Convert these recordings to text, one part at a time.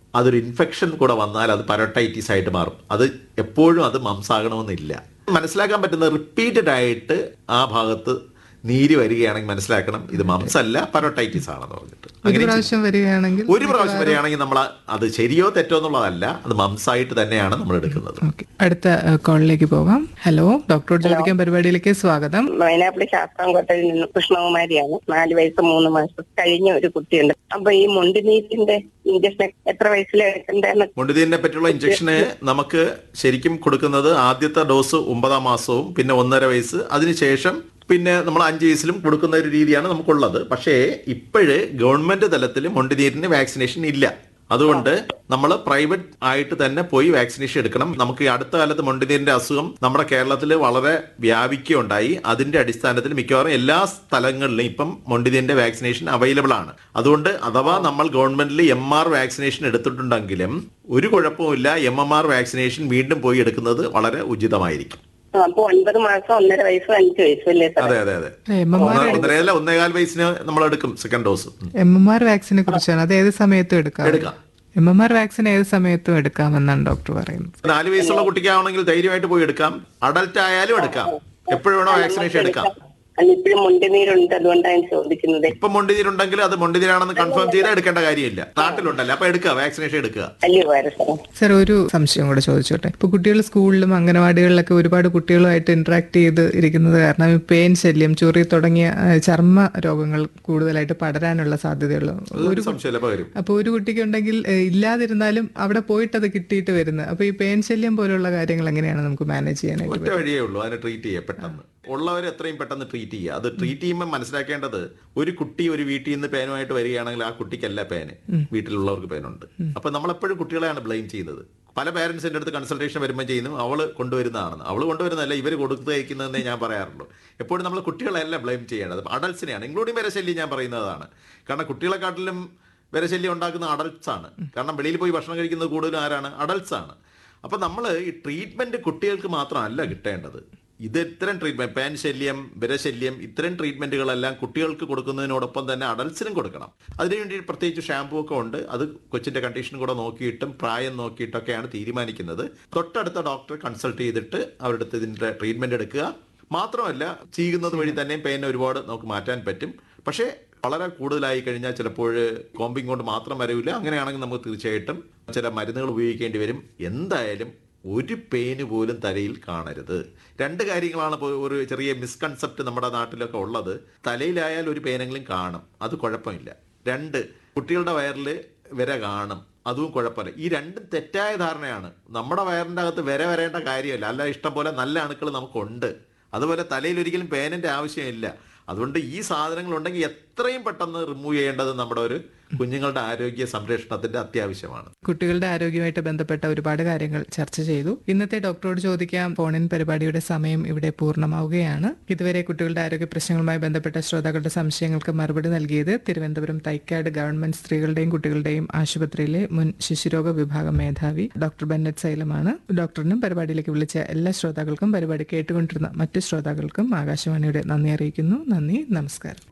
അതൊരു ഇൻഫെക്ഷൻ കൂടെ വന്നാൽ അത് പരട്ടൈറ്റിസ് ആയിട്ട് മാറും അത് എപ്പോഴും അത് മംസ് ആകണമെന്നില്ല മനസ്സിലാക്കാൻ പറ്റുന്ന റിപ്പീറ്റഡ് ആയിട്ട് ആ ഭാഗത്ത് നീര് വരികയാണെങ്കിൽ മനസ്സിലാക്കണം ഇത് മംസ് അല്ല പരട്ടൈറ്റിസ് ആണെന്ന് പറഞ്ഞിട്ട് ഒരു അങ്ങനെ പ്രാവശ്യം വരികയാണെങ്കിൽ ഒരു പ്രാവശ്യം വരികയാണെങ്കിൽ നമ്മൾ അത് ശരിയോ തെറ്റോ എന്നുള്ളതല്ല അത് മംസ് ആയിട്ട് തന്നെയാണ് നമ്മൾ എടുക്കുന്നത് ഓക്കെ അടുത്ത ഏഹ്, കോളിലേക്ക് പോകാം ഹലോ ഡോക്ടറോട് ചോദിക്കാൻ പരിപാടിയിലേക്ക് സ്വാഗതം വയനാട്ടിലെ ശാസ്താംകോട്ടയിൽ നിന്ന് കൃഷ്ണകുമാരിയാണ് നാല് വയസ്സ് മൂന്ന് മാസം കഴിഞ്ഞ ഒരു കുട്ടിയുണ്ട് അപ്പൊ ഈ മുണ്ടിനീറ്റിന്റെ ഇഞ്ചക്ഷൻ എത്ര വയസ്സിൽ എടുക്കണ്ടെന്ന് മുണ്ടിതീനെ പറ്റിയുള്ള ഇഞ്ചക്ഷന് നമുക്ക് ശരിക്കും കൊടുക്കുന്നത് ആദ്യത്തെ ഡോസ് ഒമ്പതാം മാസവും പിന്നെ ഒന്നര വയസ്സ് അതിനുശേഷം പിന്നെ നമ്മൾ അഞ്ച് വയസ്സിലും കൊടുക്കുന്ന ഒരു രീതിയാണ് നമുക്കുള്ളത് പക്ഷേ ഇപ്പോഴ് ഗവൺമെന്റ് തലത്തിൽ മുണ്ടിനീരിന് വാക്സിനേഷൻ ഇല്ല അതുകൊണ്ട് നമ്മൾ പ്രൈവറ്റ് ആയിട്ട് തന്നെ പോയി വാക്സിനേഷൻ എടുക്കണം നമുക്ക് ഈ അടുത്ത കാലത്ത് മുണ്ടിനീരിന്റെ അസുഖം നമ്മുടെ കേരളത്തിൽ വളരെ വ്യാപിക്കുകയുണ്ടായി അതിന്റെ അടിസ്ഥാനത്തിൽ മിക്കവാറും എല്ലാ സ്ഥലങ്ങളിലും ഇപ്പം മൊണ്ടിനീരിന്റെ വാക്സിനേഷൻ അവൈലബിൾ ആണ് അതുകൊണ്ട് അഥവാ നമ്മൾ ഗവൺമെന്റിൽ എം ആർ വാക്സിനേഷൻ എടുത്തിട്ടുണ്ടെങ്കിലും ഒരു കുഴപ്പവുമില്ല എം എം ആർ വാക്സിനേഷൻ വീണ്ടും പോയി എടുക്കുന്നത് വളരെ ഉചിതമായിരിക്കും അപ്പൊ ഒൻപത് മാസം ഒന്നര വയസ്സും അഞ്ച് വയസ്സും അല്ലേ സാർ അതെ അതെ അതെ എം എം ആർ ഒന്നര- ഒന്നരയല്ല ഒന്നേകാൽ വയസ്സിന് നമ്മൾ എടുക്കും second dose M M R വാക്സിനെ കുറിച്ചാണ് അത് ഏത് സമയത്തും എടുക്കാം എടുക്കാം എം എം ആർ വാക്സിൻ ഏത് സമയത്തും എടുക്കാമെന്നാണ് ഡോക്ടർ പറയുന്നത് നാല് വയസ്സുള്ള കുട്ടിക്കാണെങ്കിൽ ധൈര്യമായിട്ട് പോയി എടുക്കാം അഡൽട്ട് ആയാലും എടുക്കാം എപ്പോഴും വേണോ വാക്സിനേഷൻ എടുക്കാം അല്ല ഇപ്പോഴും മുണ്ടുനീരുണ്ട് അതുകൊണ്ടാണ് ചോദിക്കുന്നത് ഇപ്പൊ മൊണ്ടിനീരുണ്ടെങ്കിൽ അത് മൊണ്ടിനീരാണെന്ന് കൺഫേം ചെയ്താൽ എടുക്കേണ്ട കാര്യമില്ല നാട്ടിലുണ്ടല്ലോ അപ്പൊ എടുക്കുക വാക്സിനേഷൻ എടുക്കുക വലിയ ഉപകാരം സാർ സർ ഒരു സംശയം കൂടെ ചോദിച്ചോട്ടെ ഇപ്പൊ കുട്ടികൾ സ്കൂളിലും അംഗനവാടികളിലൊക്കെ ഒരുപാട് കുട്ടികളുമായിട്ട് ഇന്ററാക്ട് ചെയ്ത് ഇരിക്കുന്നത് കാരണം ഈ പെയിൻ ശല്യം ചൊറി തുടങ്ങിയ ആ, ചർമ്മ രോഗങ്ങൾ കൂടുതലായിട്ട് പടരാനുള്ള സാധ്യതയുള്ള ഒരു സംശയമില്ല പകരും അപ്പോൾ ഒരു കുട്ടിക്ക് ഉണ്ടെങ്കിൽ ഏഹ്, ഇല്ലാതിരുന്നാലും അവിടെ പോയിട്ട് അത് കിട്ടിയിട്ട് വരുന്നത് അപ്പോൾ ഈ പെയിൻ ശല്യം പോലുള്ള കാര്യങ്ങൾ എങ്ങനെയാണ് നമുക്ക് മാനേജ് ചെയ്യാനായിട്ട് ഒറ്റ വഴിയേ ഉള്ളൂ അതിനെ ട്രീറ്റ് ചെയ്യുക പെട്ടെന്ന് ഉള്ളവരെ എത്രയും പെട്ടെന്ന് ട്രീറ്റ് ചെയ്യുക അത് ട്രീറ്റ് ചെയ്യുമ്പോൾ മനസ്സിലാക്കേണ്ടത് ഒരു കുട്ടി ഒരു വീട്ടിൽ നിന്ന് പേനുമായിട്ട് വരികയാണെങ്കിൽ ആ കുട്ടിക്കല്ല പേന് വീട്ടിലുള്ളവർക്ക് പേനുണ്ട് അപ്പൊ നമ്മളെപ്പോഴും കുട്ടികളെയാണ് ബ്ലെയിം ചെയ്യുന്നത് പല പേരൻസിന്റെ അടുത്ത് കൺസൾട്ടേഷൻ വരുമ്പോൾ ചെയ്യുന്നു അവള് കൊണ്ടുവരുന്നതാണെന്ന് അവള് കൊണ്ടുവരുന്നതല്ല ഇവർ കൊടുത്തയക്കുന്നതെന്നേ ഞാൻ പറയാറുള്ളൂ എപ്പോഴും നമ്മൾ കുട്ടികളെയല്ല ബ്ലെയിം ചെയ്യേണ്ടത് അഡൽസിനെയാണ് ഇൻക്ലൂഡിങ് വരശല്യം ഞാൻ പറയുന്നതാണ് കാരണം കുട്ടികളെക്കാട്ടിലും വരശല്യം ഉണ്ടാക്കുന്ന അഡൽട്സ് ആണ് കാരണം വെളിയിൽ പോയി ഭക്ഷണം കഴിക്കുന്നത് കൂടുതലും ആരാണ് അഡൽട്സ് ആണ് അപ്പൊ നമ്മൾ ഈ ട്രീറ്റ്മെന്റ് കുട്ടികൾക്ക് മാത്രമല്ല കിട്ടേണ്ടത് ഇത് ഇത്തരം ട്രീറ്റ്മെന്റ് പാൻ ശല്യം വിരശല്യം ഇത്തരം ട്രീറ്റ്മെന്റുകളെല്ലാം കുട്ടികൾക്ക് കൊടുക്കുന്നതിനോടൊപ്പം തന്നെ അഡൽസിനും കൊടുക്കണം അതിനുവേണ്ടി പ്രത്യേകിച്ച് ഷാമ്പൂ ഒക്കെ ഉണ്ട് അത് കൊച്ചിന്റെ കണ്ടീഷൻ കൂടെ നോക്കിയിട്ടും പ്രായം നോക്കിയിട്ടൊക്കെയാണ് തീരുമാനിക്കുന്നത് തൊട്ടടുത്ത ഡോക്ടറെ കൺസൾട്ട് ചെയ്തിട്ട് അവരുടെ അടുത്ത് ഇതിന്റെ ട്രീറ്റ്മെന്റ് എടുക്കുക മാത്രമല്ല ചെയ്യുന്നത് വഴി തന്നെ പെയിൻ ഒരുപാട് നമുക്ക് മാറ്റാൻ പറ്റും പക്ഷേ വളരെ കൂടുതലായി കഴിഞ്ഞാൽ ചിലപ്പോൾ കോമ്പിങ് കൊണ്ട് മാത്രം വരില്ല അങ്ങനെയാണെങ്കിൽ നമുക്ക് തീർച്ചയായിട്ടും ചില മരുന്നുകൾ ഉപയോഗിക്കേണ്ടി വരും എന്തായാലും ഒരു പെയിന് പോലും തലയിൽ കാണരുത് രണ്ട് കാര്യങ്ങളാണ് ഇപ്പോൾ ഒരു ചെറിയ മിസ്കൺസെപ്റ്റ് നമ്മുടെ നാട്ടിലൊക്കെ ഉള്ളത് തലയിലായാൽ ഒരു പെയിനെങ്കിലും കാണും അത് കുഴപ്പമില്ല രണ്ട് കുട്ടികളുടെ വയറിൽ വിര കാണും അതും കുഴപ്പമില്ല ഈ രണ്ടും തെറ്റായ ധാരണയാണ് നമ്മുടെ വയറിൻ്റെ അകത്ത് വിര വരേണ്ട കാര്യമില്ല അല്ല ഇഷ്ടം പോലെ നല്ല അണുക്കൾ നമുക്കുണ്ട് അതുപോലെ തലയിൽ ഒരിക്കലും പേനിന്റെ ആവശ്യമില്ല അതുകൊണ്ട് ഈ സാധനങ്ങൾ ഉണ്ടെങ്കിൽ എത്രയും പെട്ടെന്ന് റിമൂവ് ചെയ്യേണ്ടത് നമ്മുടെ ഒരു കുഞ്ഞുങ്ങളുടെ ആരോഗ്യ സംരക്ഷണത്തിന്റെ അത്യാവശ്യമാണ് കുട്ടികളുടെ ആരോഗ്യമായിട്ട് ബന്ധപ്പെട്ട ഒരുപാട് കാര്യങ്ങൾ ചർച്ച ചെയ്തു ഇന്നത്തെ ഡോക്ടറോട് ചോദിക്കാം ഫോണിൻ പരിപാടിയുടെ സമയം ഇവിടെ പൂർണ്ണമാവുകയാണ് ഇതുവരെ കുട്ടികളുടെ ആരോഗ്യ പ്രശ്നങ്ങളുമായി ബന്ധപ്പെട്ട ശ്രോതാക്കളുടെ സംശയങ്ങൾക്ക് മറുപടി നൽകിയത് തിരുവനന്തപുരം തൈക്കാട് ഗവൺമെന്റ് സ്ത്രീകളുടെയും കുട്ടികളുടെയും ആശുപത്രിയിലെ മുൻ ശിശുരോഗ വിഭാഗം മേധാവി ഡോക്ടർ ബെന്നറ്റ് സൈലമാണ് ഡോക്ടറിനും പരിപാടിയിലേക്ക് വിളിച്ച എല്ലാ ശ്രോതാക്കൾക്കും പരിപാടി കേട്ടുകൊണ്ടിരുന്ന മറ്റു ശ്രോതാക്കൾക്കും ആകാശവാണിയുടെ നന്ദി അറിയിക്കുന്നു നന്ദി നമസ്കാരം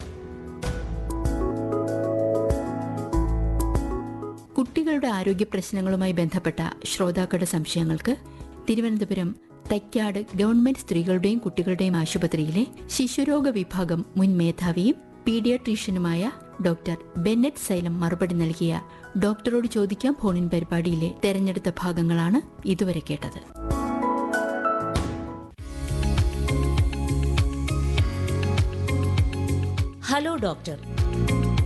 കുട്ടികളുടെ ആരോഗ്യ പ്രശ്നങ്ങളുമായി ബന്ധപ്പെട്ട ശ്രോതാക്കളുടെ സംശയങ്ങൾക്ക് തിരുവനന്തപുരം തൈക്കാട് ഗവൺമെന്റ് സ്ത്രീകളുടെയും കുട്ടികളുടെയും ആശുപത്രിയിലെ ശിശുരോഗ വിഭാഗം മുൻ മേധാവിയും പീഡിയാട്രീഷ്യനുമായ ഡോക്ടർ ബെന്നറ്റ് സൈലം മറുപടി നൽകിയ ഡോക്ടറോട് ചോദിക്കാം ഫോണിൻ പരിപാടിയിലെ തെരഞ്ഞെടുത്ത ഭാഗങ്ങളാണ് ഇതുവരെ കേട്ടത് ഹലോ ഡോക്ടർ